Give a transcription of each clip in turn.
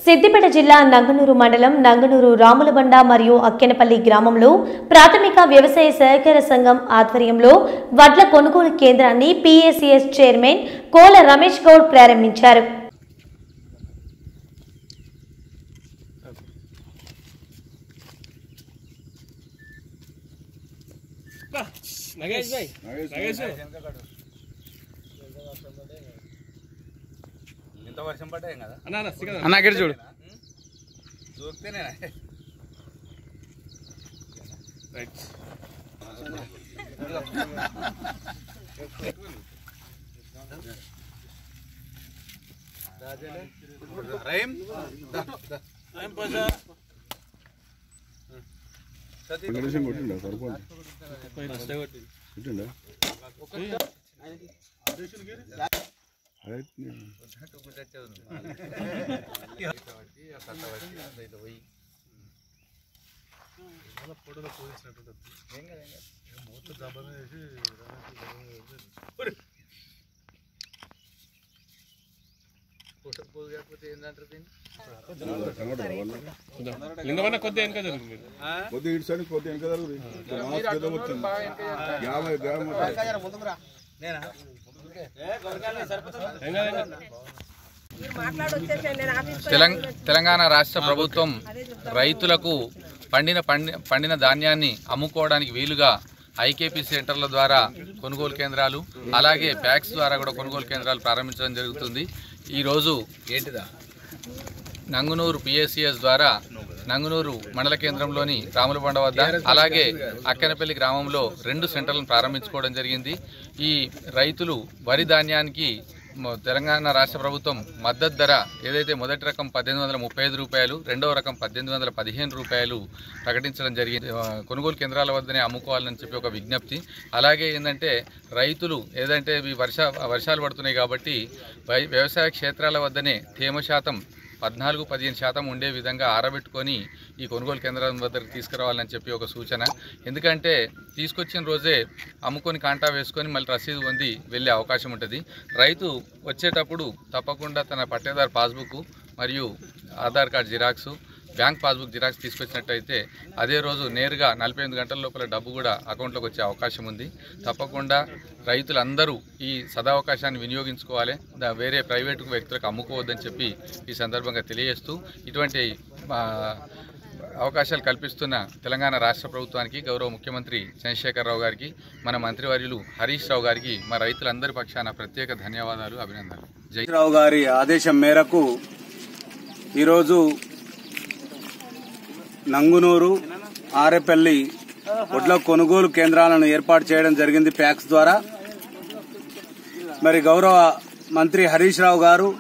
సిద్దిపేట జిల్లా నంగనూరు మండలం నంగనూరు రాములబండ మరియు అక్కెనపల్లి గ్రామంలో ప్రాథమిక వ్యవసాయ సహకార సంఘం ఆధ్వర్యంలో వడ్ల కొనుగోలు కేంద్రాన్ని పీఏసీఎస్ చైర్మన్ కోల రమేష్ గౌడ్ ప్రారంభించారు నగేష్ భాయ్ నగేష్ ఎంత వర్షం పడ్డాయి కదా అన్న అన్న సిగండి అన్న అక్కడ చూడు చూస్తేనే రైట్ రహీం వెంకటేశం కొట్టిండా సరిపోండి కొట్టిండా అయితే కనబడదా వాళ్ళు? లింగమన్న కొద్దిగా వెనక జరుగు మీరు కొద్దిగా ఇటు సైడ్ కొద్దిగా వెనక జరుగురి. ఇక్కడ మాస్క్ ఏదో వచ్చింది. యాభై గ్రాములు నేనా ఏం కాదు, ఏం కాదు. తెలంగ తెలంగాణ రాష్ట్ర ప్రభుత్వం రైతులకు పండిన పండి పండిన ధాన్యాన్ని అమ్ముకోవడానికి వీలుగా ఐకేపీ సెంటర్ల ద్వారా కొనుగోలు కేంద్రాలు అలాగే ప్యాక్స్ ద్వారా కూడా కొనుగోలు కేంద్రాలు ప్రారంభించడం జరుగుతుంది ఈరోజు ఏంటిదా నంగునూరు పిఎస్సిఎస్ ద్వారా నంగునూరు మండల కేంద్రంలోని రాములబండ వద్ద అలాగే అక్కనపల్లి గ్రామంలో రెండు సెంటర్లను ప్రారంభించుకోవడం జరిగింది ఈ రైతులు వరి ధాన్యానికి మ- తెలంగాణ రాష్ట్ర ప్రభుత్వం మద్దతు ధర ఏదైతే మొదటి రకం పద్దెనిమిది వందల ముప్పై ఐదు రూపాయలు రెండవ రకం పద్దెనిమిది వందల పదిహేను రూపాయలు ప్రకటించడం జరిగింది ఆ, కొనుగోలు కేంద్రాల వద్దనే అమ్ముకోవాలని చెప్పి ఒక విజ్ఞప్తి అలాగే ఏంటంటే రైతులు ఏదంటే ఈ వర్ష వర్షాలు పడుతున్నాయి కాబట్టి వై- వ్యవసాయ క్షేత్రాల వద్దనే తేమ శాతం పద్నాలుగు పదిహేను శాతం ఉండే విధంగా ఆరబెట్టుకొని ఈ కొనుగోలు కేంద్రం వద్దకు తీసుకురావాలని చెప్పి ఒక సూచన ఎందుకంటే తీసుకొచ్చిన రోజే అమ్ముకొని కాంటా వేసుకొని మళ్ళీ రసీదు పొంది వెళ్ళే అవకాశం ఉంటుంది రైతు వచ్చేటప్పుడు తప్పకుండా తన పట్టేదారు పాస్బుక్ మరియు Aadhaar card xerox bank passbook xerox తీసుకొచ్చినట్టయితే అదే రోజు నేరుగా నలభై ఎనిమిది గంటల లోపల డబ్బు కూడా అకౌంట్లోకి వచ్చే అవకాశం ఉంది తప్పకుండా రైతులందరూ ఈ సదావకాశాన్ని వినియోగించుకోవాలి దా- వేరే ప్రైవేటు వ్యక్తులకు అమ్ముకోవద్దని చెప్పి ఈ సందర్భంగా తెలియజేస్తూ ఇటువంటి ఆ, అవకాశాలు కల్పిస్తున్న తెలంగాణ రాష్ట్ర ప్రభుత్వానికి గౌరవ ముఖ్యమంత్రి చంద్రశేఖరరావు గారికి మన మంత్రివర్యులు హరీష్ రావు గారికి మా రైతులందరి పక్షాన ప్రత్యేక ధన్యవాదాలు అభినందనలు జై రావు గారి ఆదేశం మేరకు ఈరోజు నంగునూరు ఆరేపల్లి వడ్ల కొనుగోలు కేంద్రాలను ఏర్పాటు చేయడం జరిగింది ప్యాక్స్ ద్వారా మరి గౌరవ మంత్రి హరీష్ రావు గారు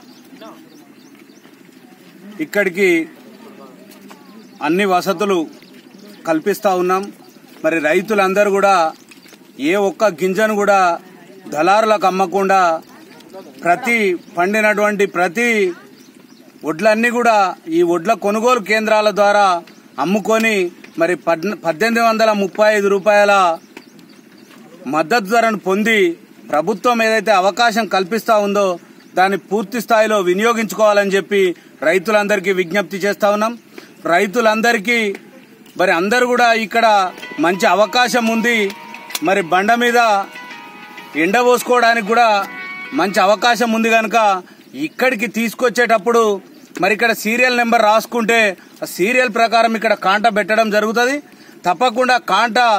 ఇక్కడికి అన్ని వసతులు కల్పిస్తా ఉన్నాం మరి రైతులందరూ కూడా ఏ ఒక్క గింజను కూడా దళారులకు అమ్మకుండా ప్రతి పండినటువంటి ప్రతి వడ్లన్నీ కూడా ఈ వడ్ల కొనుగోలు కేంద్రాల ద్వారా అమ్ముకొని మరి పద్- పద్దెనిమిది వందల ముప్పై ఐదు రూపాయల మద్దతు ధరను పొంది ప్రభుత్వం ఏదైతే అవకాశం కల్పిస్తా ఉందో దాన్ని పూర్తి స్థాయిలో వినియోగించుకోవాలని చెప్పి రైతులందరికీ విజ్ఞప్తి చేస్తా ఉన్నాం రైతులందరికీ మరి అందరూ కూడా ఇక్కడ మంచి అవకాశం ఉంది మరి బండ మీద ఎండ పోసుకోవడానికి కూడా మంచి అవకాశం ఉంది కనుక ఇక్కడికి తీసుకొచ్చేటప్పుడు మరి ఇక్కడ సీరియల్ నెంబర్ రాసుకుంటే ఆ సీరియల్ ప్రకారం ఇక్కడ కాంట పెట్టడం జరుగుతుంది తప్పకుండా కాంట